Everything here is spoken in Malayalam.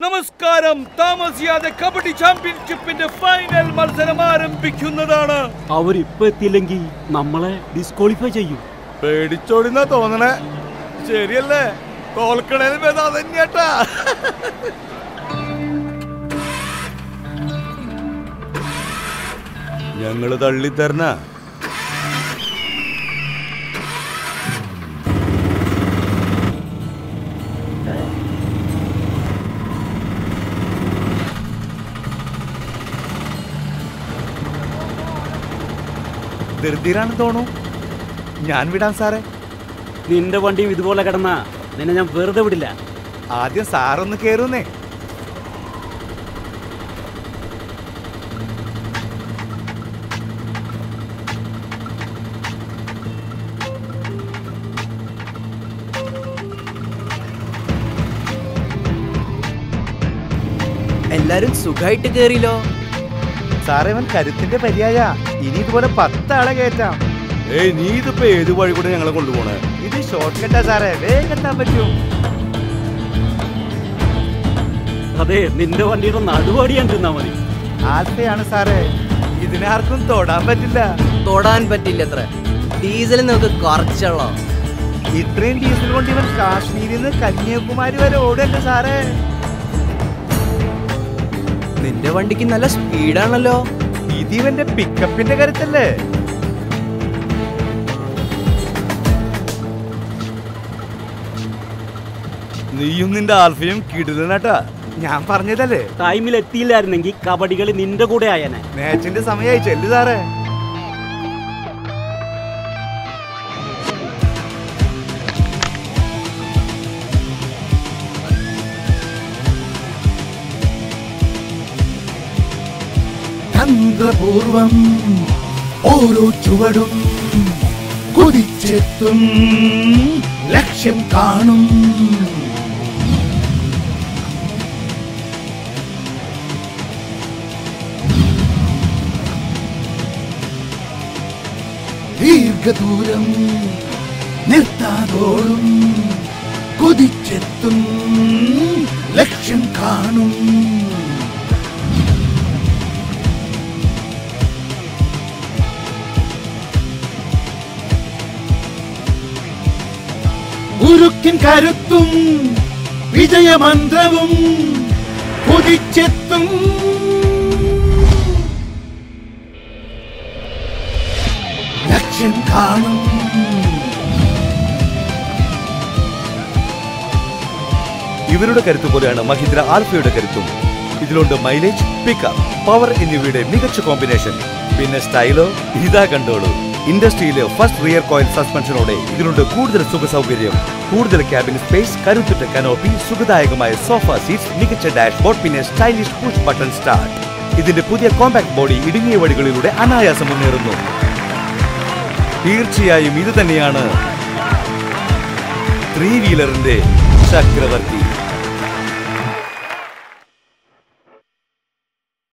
നമസ്കാരം താമസിയാതെ കബഡി ചാമ്പ്യൻഷിപ്പിന്റെ ഫൈനൽ മത്സരം ആരംഭിക്കുന്നതാണ് അവരിപ്പോ എത്തിയില്ലെങ്കിൽ നമ്മളെ ഡിസ്ക്വാളിഫൈ ചെയ്യും പേടിച്ചോടിന്നാ തോന്നണേ ശരിയല്ലേ തോൽക്കണേന് ഭേദം അതന്നെയാട്ടാ ഞങ്ങള് തള്ളിത്തരണ ധൃതിയിലാണ് തോണു ഞാൻ വിടാം സാറേ നിന്റെ വണ്ടിയും ഇതുപോലെ കിടന്ന നിന്നെ ഞാൻ വെറുതെ വിടില്ല ആദ്യം സാറൊന്ന് കേറുന്നേ എല്ലാരും സുഖമായിട്ട് കേറിലോ സാറേ അവൻ കരുത്തിന്റെ പര്യായ ഇനി ഇതുപോലെ പത്താളെ കയറ്റാം ഏയ് നീ ഇതിപ്പോ ഏത് വഴി കൂടെ ഞങ്ങളെ കൊണ്ടുപോണേ ഇത് ഷോർട്ട് കട്ടാ സാറേ വേഗം എത്താൻ പറ്റും അതെ നിന്റെ വണ്ടിയുടെ നടുവടിയാൻ തിന്നാ മതി ആൽഫയാണ് സാറേ ഇതിനാർക്കും തൊടാൻ പറ്റില്ല തൊടാൻ പറ്റില്ല അത്ര ഡീസൽ നമുക്ക് കുറച്ചുള്ളോ ഇത്രയും ഡീസൽ കൊണ്ട് ഇവൻ കാശ്മീരിൽ നിന്ന് കന്യാകുമാരി വരെ ഓടല്ലേ സാറേ നിന്റെ വണ്ടിക്ക് നല്ല സ്പീഡാണല്ലോ ഇത് ഇവന്റെ പിക്കപ്പിന്റെ കരുത്തല്ലേ നീയും നിന്റെ ആൽഫയും കിടിലനാട്ടാ ഞാൻ പറഞ്ഞതല്ലേ ടൈമിൽ എത്തിയില്ലായിരുന്നെങ്കിൽ കബഡികളി നിന്റെ കൂടെ ആയനെ മാച്ചിന്റെ സമയമായി ചെല്ലു സാറേ തന്ത്രപൂർവം ഓരോ ചുവടും കുതിച്ചെത്തും ലക്ഷ്യം കാണും ദീർഘദൂരം നിർത്താതോടും കുതിച്ചെത്തും ലക്ഷ്യം കാണും ഉരുക്കിൻ കരുത്തും വിജയമന്ത്രവും കുതിച്ചെത്തും ലക്ഷ്യം കാണും ഇവരുടെ കരുത്ത് പോലെയാണ് മഹീന്ദ്ര ആൽഫയുടെ കരുത്തും ഇതിലുണ്ട് മൈലേജ് പിക്കപ്പ് പവർ എന്നിവയുടെ മികച്ച കോമ്പിനേഷൻ പിന്നെ സ്റ്റൈലോ ഇതാ കണ്ടോളൂ ഇൻഡസ്ട്രിയിലെ ഫസ്റ്റ് റിയർ കോയിൽ സസ്പെൻഷനോടെ ഇതിലുണ്ട് കൂടുതൽ സുഖ സൗകര്യം കൂടുതൽ ക്യാബിൻ സ്പേസ് കരുത്തുറ്റ കനോപ്പി സുഖദായകമായ സോഫ സീറ്റ്സ് മികച്ച ഡാഷ്ബോർഡ് പിന്നെ സ്റ്റൈലിഷ് പുഷ് ബട്ടൺ സ്റ്റാർട്ട് ഇതിന്റെ പുതിയ കോമ്പാക്ട് ബോഡി ഇടുങ്ങിയ വഴികളിലൂടെ അനായാസം മുന്നേറുന്നു തീർച്ചയായും ഇത് തന്നെയാണ് ത്രീ വീലറിന്റെ ചക്രവർത്തി